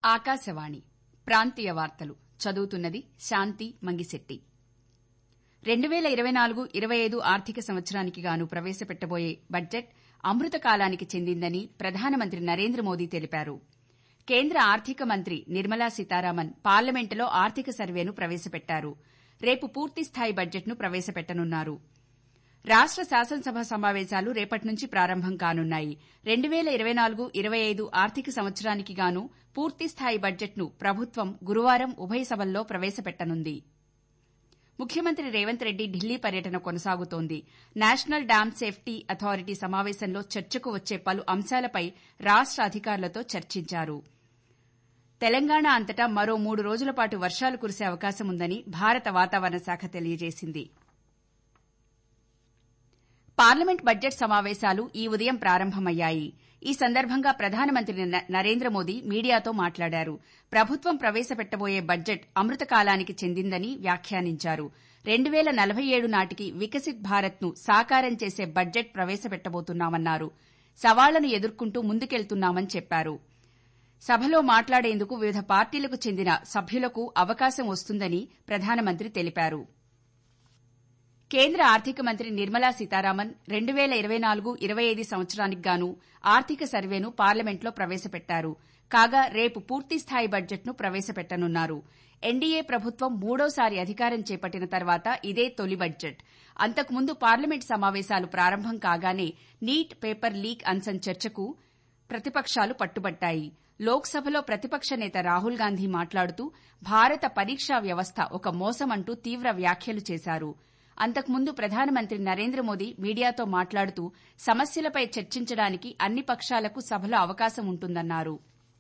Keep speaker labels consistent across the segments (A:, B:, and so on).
A: ఆకాశవాణి ప్రాంతీయ వార్తలు చదువుతున్నది శాంతి మంగిశెట్టి రెండు పేల ఇరవై నాలుగు ఇరవై ఐదు ఆర్థిక సంవత్సరానికి గాను ప్రవేశపెట్టబోయే బడ్జెట్ అమృత కాలానికి చెందిందని ప్రధానమంత్రి నరేంద్ర మోదీ తెలిపారు కేంద్ర ఆర్థిక మంత్రి నిర్మలా సీతారామన్ పార్లమెంటులో ఆర్థిక సర్వేను ప్రవేశపెట్టారు రేపు పూర్తిస్థాయి బడ్జెట్ను ప్రవేశపెట్టనున్నారు రాష్ట శాసనసభ సమావేశాలు రేపటి నుంచి ప్రారంభం కానున్నాయి రెండు పేల ఇరవై నాలుగు ఇరవై ఐదు ఆర్థిక సంవత్సరానికి గాను పూర్తిస్థాయి బడ్జెట్ను ప్రభుత్వం గురువారం ఉభయ సభల్లో ప్రవేశపెట్టనుంది ముఖ్యమంత్రి రేవంత్ రెడ్డి ఢిల్లీ పర్యటన కొనసాగుతోంది నేషనల్ డ్యామ్ సేఫ్టీ అథారిటీ సమావేశంలో చర్చకు వచ్చే పలు అంశాలపై రాష్ట అధికారులతో చర్చించారు తెలంగాణ అంతటా మరో మూడు రోజుల పాటు వర్షాలు కురిసే అవకాశముందని భారత వాతావరణ శాఖ తెలియజేసింది పార్లమెంట్ బడ్జెట్ సమావేశాలు ఈ ఉదయం ప్రారంభమయ్యాయి ఈ సందర్భంగా ప్రధానమంత్రి నరేంద్ర మోదీ మీడియాతో మాట్లాడారు ప్రభుత్వం ప్రవేశపెట్టబోయే బడ్జెట్ అమృత కాలానికి చెందిందని వ్యాఖ్యానించారు రెండు పేల నలభై ఏడు నాటికి వికసిత్ భారత్ను సాకారం చేసే బడ్జెట్ ప్రవేశపెట్టబోతున్నామన్నారు సవాళ్లను ఎదుర్కొంటూ ముందుకెళ్తున్నామని చెప్పారు సభలో మాట్లాడేందుకు వివిధ పార్టీలకు చెందిన సభ్యులకు అవకాశం వస్తుందని ప్రధానమంత్రి తెలిపారు కేంద్ర ఆర్థిక మంత్రి నిర్మలా సీతారామన్ రెండు పేల ఇరవై నాలుగు ఇరవై ఐదు సంవత్సరానికి గాను ఆర్థిక సర్వేను పార్లమెంట్లో ప్రవేశపెట్టారు కాగా రేపు పూర్తిస్థాయి బడ్జెట్ను ప్రవేశపెట్టనున్నారు ఎన్డీఏ ప్రభుత్వం మూడోసారి అధికారం చేపట్టిన తర్వాత ఇదే తొలి బడ్జెట్ అంతకుముందు పార్లమెంట్ సమావేశాలు ప్రారంభం కాగానే నీట్ పేపర్ లీక్ అంశం చర్చకు ప్రతిపక్షాలు పట్టుబట్టాయి లోక్సభలో ప్రతిపక్ష నేత రాహుల్ గాంధీ మాట్లాడుతూ భారత పరీక్షా వ్యవస్థ ఒక మోసమంటూ తీవ్ర వ్యాఖ్యలు చేశారు అంతకుముందు ప్రధానమంత్రి నరేంద్ర మోదీ మీడియాతో మాట్లాడుతూ సమస్యలపై చర్చించడానికి అన్ని పక్షాలకు సభలో అవకాశం ఉంటుందన్నారు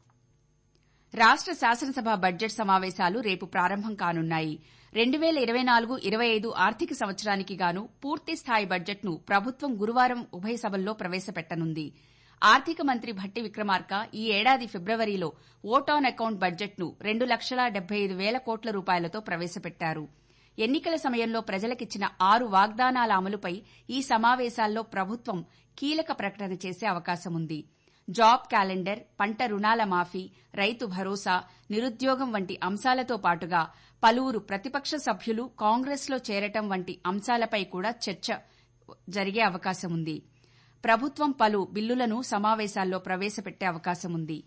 A: రాష్ట శాసనసభ బడ్జెట్ సమావేశాలు రేపు ప్రారంభం కానున్నాయి రెండు పేల ఇరవై నాలుగు ఇరవై ఐదు ఆర్థిక సంవత్సరానికి గాను పూర్తిస్థాయి బడ్జెట్ను ప్రభుత్వం గురువారం ఉభయ సభల్లో ప్రవేశపెట్టనుంది ఆర్థిక మంత్రి భట్టి విక్రమార్క ఈ ఏడాది ఫిబ్రవరిలో ఓట్ ఆన్ అకౌంట్ బడ్జెట్ను రెండు లక్షల డెబ్బై ఐదు వేల కోట్ల రూపాయలతో ప్రవేశపెట్టారు ఎన్నికల సమయంలో ప్రజలకిచ్చిన ఆరు వాగ్దానాల అమలుపై ఈ సమావేశాల్లో ప్రభుత్వం కీలక ప్రకటన చేసే అవకాశముంది జాబ్ క్యాలెండర్ పంట రుణాల మాఫీ రైతు భరోసా నిరుద్యోగం వంటి అంశాలతో పాటుగా పలువురు ప్రతిపక్ష సభ్యులు కాంగ్రెస్లో చేరటం వంటి అంశాలపై కూడా చర్చ జరిగే అవకాశముంది ప్రభుత్వం పలు బిల్లులను సమావేశాల్లో ప్రవేశపెట్టే అవకాశముంది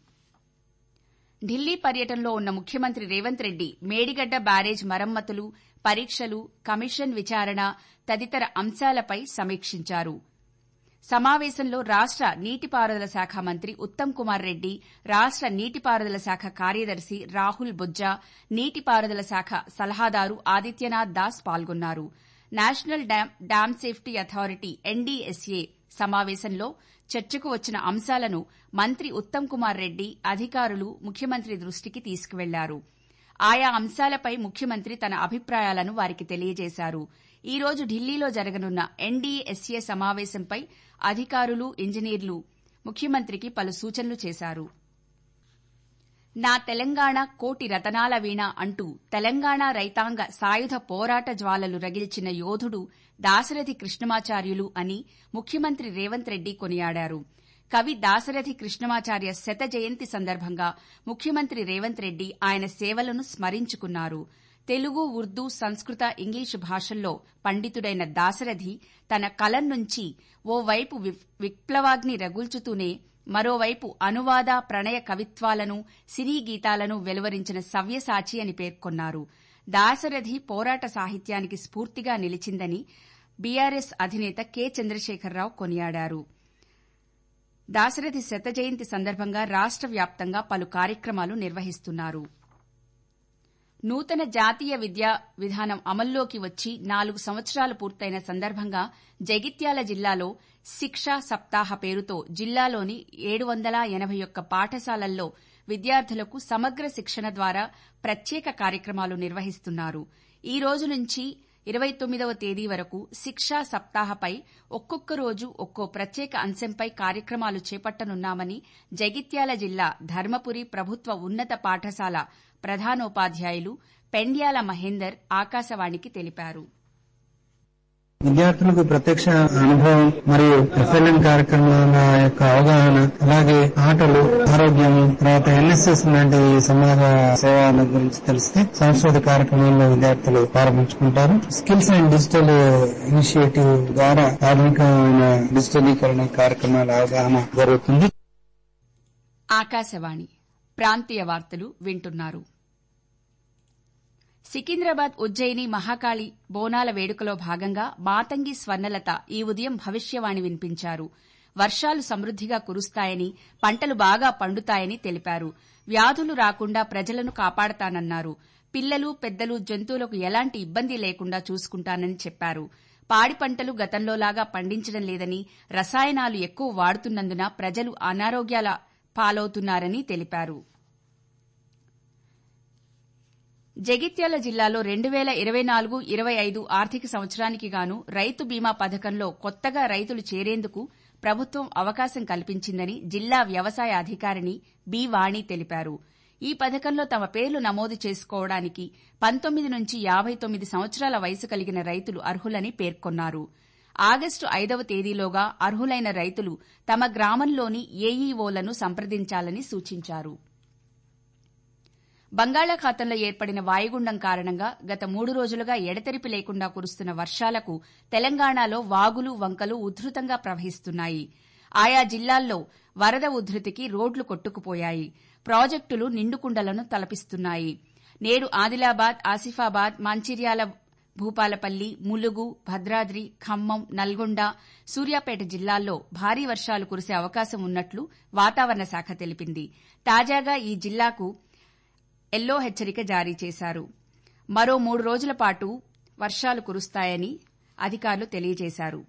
A: ఢిల్లీ పర్యటనలో ఉన్న ముఖ్యమంత్రి రేవంత్ రెడ్డి మేడిగడ్డ బ్యారేజ్ మరమ్మతులు పరీక్షలు కమిషన్ విచారణ తదితర అంశాలపై సమీక్షించారు సమావేశంలో రాష్ట నీటిపారుదల శాఖ మంత్రి ఉత్తమ్ కుమార్ రెడ్డి రాష్ట నీటిపారుదల శాఖ కార్యదర్శి రాహుల్ బొజ్జా నీటిపారుదల శాఖ సలహాదారు ఆదిత్యనాథ్ దాస్ పాల్గొన్నారు National Dam Safety Authority NDSA సమావేశంలో చర్చకు వచ్చిన అంశాలను మంత్రి ఉత్తమ్ కుమార్ రెడ్డి అధికారులు ముఖ్యమంత్రి దృష్టికి తీసుకువెళ్లారు ఆయా అంశాలపై ముఖ్యమంత్రి తన అభిప్రాయాలను వారికి తెలియజేశారు ఈ రోజు ఢిల్లీలో జరగనున్న ఎన్డీఎస్ఏ సమావేశంపై అధికారులు ఇంజనీర్లు ముఖ్యమంత్రికి పలు సూచనలు చేశారు నా తెలంగాణ కోటి రతనాల వీణ అంటూ తెలంగాణ రైతాంగ సాయుధ పోరాట జ్వాలలు రగిల్చిన యోధుడు దాశరథి కృష్ణమాచార్యులు అని ముఖ్యమంత్రి రేవంత్ రెడ్డి కొనియాడారు కవి దాశరథి కృష్ణమాచార్య శత జయంతి సందర్భంగా ముఖ్యమంత్రి రేవంత్ రెడ్డి ఆయన సేవలను స్మరించుకున్నారు తెలుగు ఉర్దూ సంస్కృత ఇంగ్లీషు భాషల్లో పండితుడైన దాశరథి తన కలం నుంచి ఓవైపు విప్లవాగ్ని రగుల్చుతూనే మరోవైపు అనువాద ప్రణయ కవిత్వాలను సినీ గీతాలను వెలువరించిన సవ్యసాచి అని పేర్కొన్నారు దాశరథి పోరాట సాహిత్యానికి స్ఫూర్తిగా నిలిచిందని బీఆర్ఎస్ అధినేత కె చంద్రశేఖరరావు కొనియాడారు దాశరథి శత జయంతి సందర్భంగా రాష్ట వ్యాప్తంగా పలు కార్యక్రమాలు నిర్వహిస్తున్నారు నూతన జాతీయ విద్యా విధానం అమల్లోకి వచ్చి నాలుగు సంవత్సరాలు పూర్తయిన సందర్భంగా జగిత్యాల జిల్లాలో శిక్షా సప్తాహ పేరుతో జిల్లాలోని ఏడు వందల ఎనబై ఒక్క పాఠశాలల్లో విద్యార్థులకు సమగ్ర శిక్షణ ద్వారా ప్రత్యేక కార్యక్రమాలు నిర్వహిస్తున్నారు ఈ రోజు నుంచి ఇరవై తొమ్మిదవ తేదీ వరకు శిక్షా సప్తాహపై ఒక్కొక్క రోజు ఒక్కో ప్రత్యేక అంశంపై కార్యక్రమాలు చేపట్టనున్నామని జగిత్యాల జిల్లా ధర్మపురి ప్రభుత్వ ఉన్నత పాఠశాల ప్రధానోపాధ్యాయులు పెండ్యాల మహేందర్ ఆకాశవాణికి తెలిపారు
B: విద్యార్థులకు ప్రత్యక్ష అనుభవం మరియు ఎఫ్ఎల్ఎం కార్యక్రమాల యొక్క అవగాహన అలాగే ఆటలు ఆరోగ్యం తర్వాత ఎన్ఎస్ఎస్ లాంటి సమాజ సేవల గురించి తెలిస్తే సాంస్కృతిక కార్యక్రమాల్లో విద్యార్థులు ప్రారంభించుకుంటారు స్కిల్స్ అండ్ డిజిటల్ ఇనిషియేటివ్ ద్వారా ఆధునికమైన డిజిటలీకరణ కార్యక్రమాల అవగాహన జరుగుతుంది
A: ఆకాశవాణి ప్రాంతీయ వార్తలు వింటున్నారు సికింద్రాబాద్ ఉజ్జయిని మహాకాళి బోనాల వేడుకలో భాగంగా మాతంగి స్వర్ణలత ఈ ఉదయం భవిష్యవాణి వినిపించారు వర్షాలు సమృద్దిగా కురుస్తాయని పంటలు బాగా పండుతాయని తెలిపారు వ్యాధులు రాకుండా ప్రజలను కాపాడతానన్నారు పిల్లలు పెద్దలు జంతువులకు ఎలాంటి ఇబ్బంది లేకుండా చూసుకుంటానని చెప్పారు పాడి పంటలు గతంలోలాగా పండించడం లేదని రసాయనాలు ఎక్కువ వాడుతున్నందున ప్రజలు అనారోగ్యాల పాలవుతున్నారని తెలిపారు జగిత్యాల జిల్లాలో రెండు వేల ఇరవై నాలుగు ఇరవై ఐదు ఆర్థిక సంవత్సరానికి గాను రైతు బీమా పథకంలో కొత్తగా రైతులు చేరేందుకు ప్రభుత్వం అవకాశం కల్పించిందని జిల్లా వ్యవసాయ అధికారిని బి వాణి తెలిపారు ఈ పథకంలో తమ పేర్లు నమోదు చేసుకోవడానికి పంతొమ్మిది నుంచి యాబై తొమ్మిది సంవత్సరాల వయసు కలిగిన రైతులు అర్హులని పేర్కొన్నారు ఆగస్టు ఐదవ తేదీలోగా అర్హులైన రైతులు తమ గ్రామంలోని ఏఈఓలను సంప్రదించాలని సూచించారు బంగాళాఖాతంలో ఏర్పడిన వాయుగుండం కారణంగా గత మూడు రోజులుగా ఎడతెరిపి లేకుండా కురుస్తున్న వర్షాలకు తెలంగాణలో వాగులు వంకలు ఉధృతంగా ప్రవహిస్తున్నాయి ఆయా జిల్లాల్లో వరద ఉధృతికి రోడ్లు కొట్టుకుపోయాయి ప్రాజెక్టులు నిండుకుండలను తలపిస్తున్నాయి నేడు ఆదిలాబాద్ ఆసిఫాబాద్ మంచిర్యాల భూపాలపల్లి ములుగు భద్రాద్రి ఖమ్మం నల్గొండ సూర్యాపేట జిల్లాల్లో భారీ వర్షాలు కురిసే అవకాశం ఉన్నట్లు వాతావరణ శాఖ తెలిపింది తాజాగా ఈ జిల్లాకు ఎల్లో హెచ్చరిక జారీ చేశారు మరో మూడు రోజుల పాటు వర్షాలు కురుస్తాయని అధికారులు తెలియజేశారు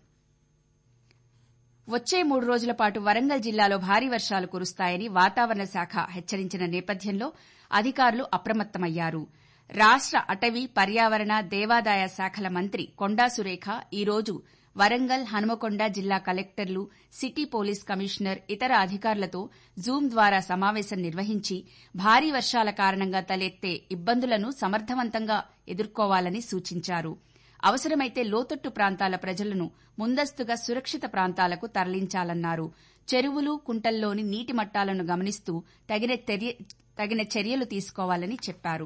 A: వచ్చే మూడు రోజుల పాటు వరంగల్ జిల్లాలో భారీ వర్షాలు కురుస్తాయని వాతావరణ శాఖ హెచ్చరించిన నేపథ్యంలో అధికారులు అప్రమత్తమయ్యారు రాష్ట అటవీ పర్యావరణ దేవాదాయ శాఖల మంత్రి కొండా సురేఖ ఈ రోజు వరంగల్ హనుమకొండ జిల్లా కలెక్టర్లు సిటీ పోలీస్ కమిషనర్ ఇతర అధికారులతో జూమ్ ద్వారా సమావేశం నిర్వహించి భారీ వర్షాల కారణంగా తలెత్తే ఇబ్బందులను సమర్థవంతంగా ఎదుర్కోవాలని సూచించారు అవసరమైతే లోతట్టు ప్రాంతాల ప్రజలను ముందస్తుగా సురక్షిత ప్రాంతాలకు తరలించాలన్నారు చెరువులు కుంటల్లోని నీటి మట్టాలను గమనిస్తూ తగిన చర్యలు తీసుకోవాలని చెప్పారు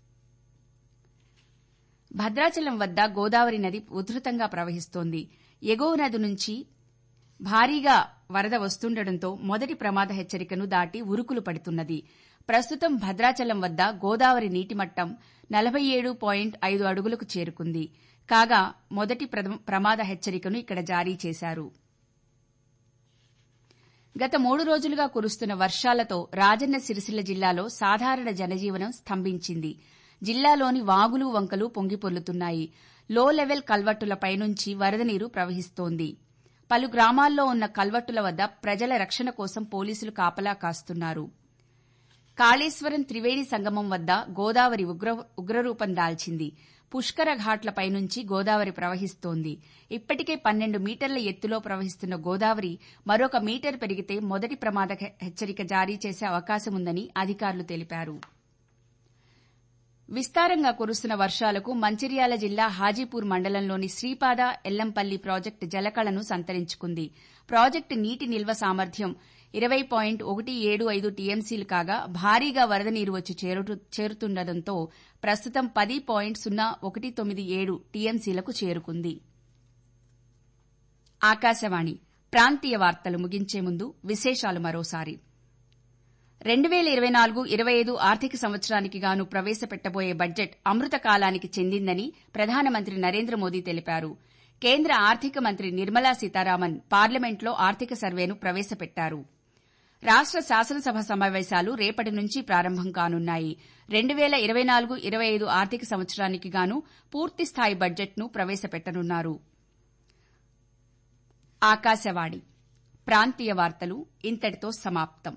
A: భద్రాచలం వద్ద గోదావరి నది ఉధృతంగా ప్రవహిస్తోంది ఎగువ నది నుంచి భారీగా వరద వస్తుండటంతో మొదటి ప్రమాద హెచ్చరికను దాటి ఉరుకులు పడుతున్నది ప్రస్తుతం భద్రాచలం వద్ద గోదావరి నీటిమట్టం నలభై ఏడు పాయింట్ ఐదు అడుగులకు చేరుకుంది కాగా మొదటి ప్రమాద హెచ్చరికను ఇక్కడ జారీ చేశారు గత మూడు రోజులుగా కురుస్తున్న వర్షాలతో రాజన్న సిరిసిల్ల జిల్లాలో సాధారణ జనజీవనం స్తంభించింది జిల్లాలోని వాగులు వంకలు పొంగిపొర్లుతున్నాయి లో లెవెల్ కల్వట్టులపై నుంచి వరద నీరు ప్రవహిస్తోంది పలు గ్రామాల్లో ఉన్న కల్వట్టుల వద్ద ప్రజల రక్షణ కోసం పోలీసులు కాపలా కాస్తున్నారు కాళేశ్వరం త్రివేణి సంగమం వద్ద గోదావరి ఉగ్రరూపం దాల్చింది పుష్కర ఘాట్లపై నుంచి గోదావరి ప్రవహిస్తోంది ఇప్పటికే పన్నెండు మీటర్ల ఎత్తులో ప్రవహిస్తున్న గోదావరి మరొక మీటర్ పెరిగితే మొదటి ప్రమాద హెచ్చరిక జారీ చేసే అవకాశముందని అధికారులు తెలిపారు విస్తారంగా కురుస్తున్న వర్షాలకు మంచిర్యాల జిల్లా హాజీపూర్ మండలంలోని శ్రీపాద ఎల్లంపల్లి ప్రాజెక్టు జలకళను సంతరించుకుంది ప్రాజెక్టు నీటి నిల్వ సామర్థ్యం ఇరవై పాయింట్ ఒకటి ఏడు ఐదు టీఎంసీలు కాగా భారీగా వరద నీరు వచ్చి చేరుతుండటంతో ప్రస్తుతం పది పాయింట్ సున్నా ఒకటి తొమ్మిది ఏడు టీఎంసీలకు చేరుకుంది ఆకాశవాణి ప్రాంతీయ వార్తలు ముగించే ముందు విశేషాలు మరోసారి రెండు వేల ఇరవై నాలుగు ఇరవై ఐదు ఆర్థిక సంవత్సరానికి గాను ప్రవేశపెట్టబోయే బడ్జెట్ అమృత కాలానికి చెందిందని ప్రధానమంత్రి నరేంద్ర మోదీ తెలిపారు కేంద్ర ఆర్థిక మంత్రి నిర్మలా సీతారామన్ పార్లమెంట్లో ఆర్థిక సర్వేను ప్రవేశపెట్టారు రాష్ట శాసనసభ సమావేశాలు రేపటి నుంచి ప్రారంభం కానున్నాయి రెండు వేల ఇరవై నాలుగు ఇరవై ఐదు ఆర్థిక సంవత్సరానికి గాను పూర్తిస్థాయి బడ్జెట్ను ప్రవేశపెట్టనున్నారు ఆకాశవాణి ప్రాంతీయ వార్తలు ఇంతటితో సమాప్తం